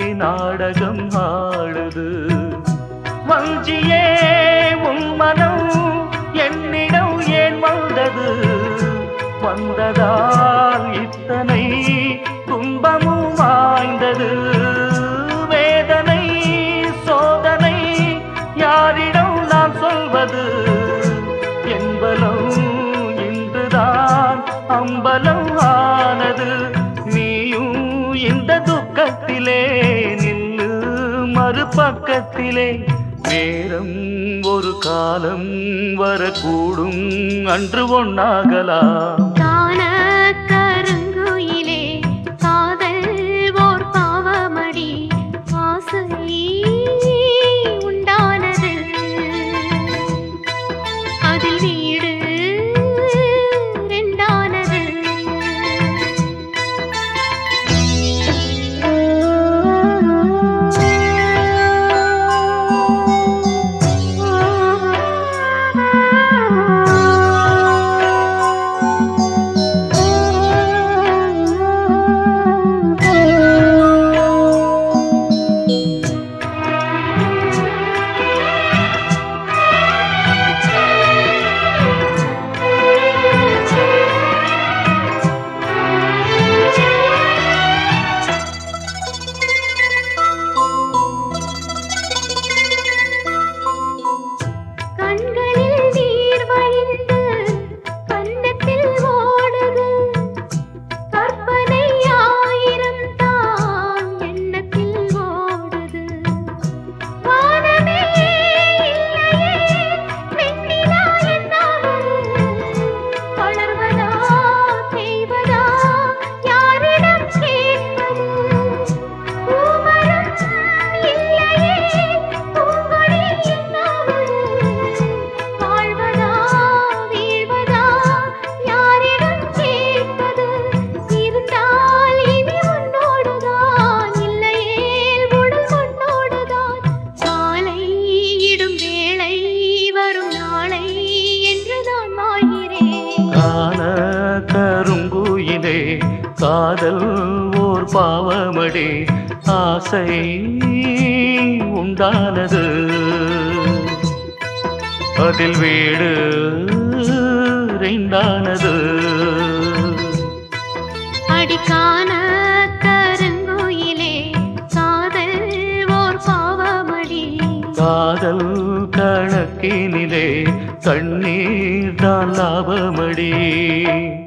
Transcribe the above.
நாடகம் ஆடுது வஞ்சியே உன் மனம் என்னிடம் ஏன் வந்தது வந்ததால் இத்தனை துன்பமும் வாய்ந்தது வேதனை சோதனை யாரிடம் நான் சொல்வது என்பலம் இன்றுதான் அம்பலம் ஆனது நீயும் இந்த துக்கத்திலே நில்லு மறுபக்கத்திலே நேரம் ஒரு காலம் வரக்கூடும் அன்று ஒன்னாகலாம் காண கருங்குயிலே காதல் ஓர் பாவமடி ஆசை உண்டானது அதில் வீடு ரெண்டானது கண்களில் நீர் வழிந்து கன்னத்தில் ஓடுது கற்பனை ஆயிரம் தான் எண்ணத்தில் ஓடுது வானமே இல்லையே வெண்ணிலா என்னாவது வளர்வதா தேய்வதா யாரிடம் கேட்பது பூமரம் இல்லையே பூங்கொடி என்னாவது வாழ்வதா வீழ்வதா யாரிடம் கேட்பது இருந்தால் இனி உன்னோடுதான் இல்லையேல் உடல் கொண்டோடுதான் காலை இடும் வேளை வரும் நாளை என்று நான் வாழ்கிறேன் காண கருங்குயிலே காதல் ஓர் பாவமடி ஆசை உண்டானது அதில் வீடு ரெண்டானது அடிக்கான கருங்குயிலே காதல் ஓர் பாவமடி காதல் கணக்கினிலே தண்ணீர் தான் லாபமடி